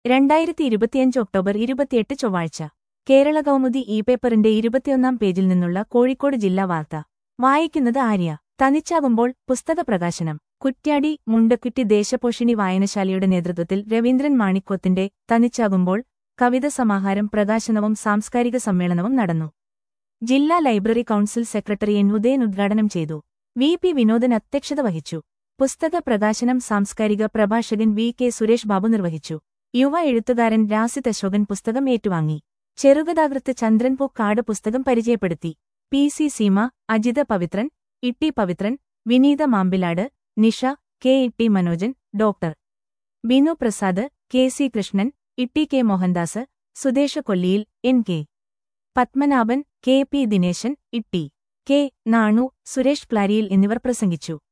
രണ്ടായിരത്തി ഇരുപത്തിയഞ്ച് ഒക്ടോബർ ഇരുപത്തിയെട്ട് ചൊവ്വാഴ്ച കേരള കൗമുദി ഇ പേപ്പറിന്റെ ഇരുപത്തിയൊന്നാം പേജിൽ നിന്നുള്ള കോഴിക്കോട് ജില്ലാ വാർത്ത വായിക്കുന്നത് ആര്യ തനിച്ചാകുമ്പോൾ പുസ്തക പ്രകാശനം കുറ്റ്യാടി മുണ്ടക്കുറ്റി ദേശപോഷിണി വായനശാലയുടെ നേതൃത്വത്തിൽ രവീന്ദ്രൻ മാണിക്കോത്തിന്റെ തനിച്ചാകുമ്പോൾ കവിത സമാഹാരം പ്രകാശനവും സാംസ്കാരിക സമ്മേളനവും നടന്നു ജില്ലാ library council secretary N Udayan ഉദ്ഘാടനം ചെയ്തു വി പി വിനോദൻ അധ്യക്ഷത വഹിച്ചു പുസ്തക പ്രകാശനം സാംസ്കാരിക പ്രഭാഷകൻ വി കെ സുരേഷ് ബാബു നിർവഹിച്ചു യുവ എഴുത്തുകാരൻ രാസിത് അശോകൻ പുസ്തകം ഏറ്റുവാങ്ങി ചെറുകഥാകൃത്ത് ചന്ദ്രൻ പൂക്കാട് പുസ്തകം പരിചയപ്പെടുത്തി P C Seema Ajitha Pavithran Itty Pavithran Vineetha Mampilad Nisha K Itty Manojan doctor Binu Prasad K C Krishnan Itty K Mohandas Sudesha കൊല്ലിയിൽ N K Padmanabhan K P Dineshan Itty K Nanu Suresh പ്ലാരിയിൽ എന്നിവർ പ്രസംഗിച്ചു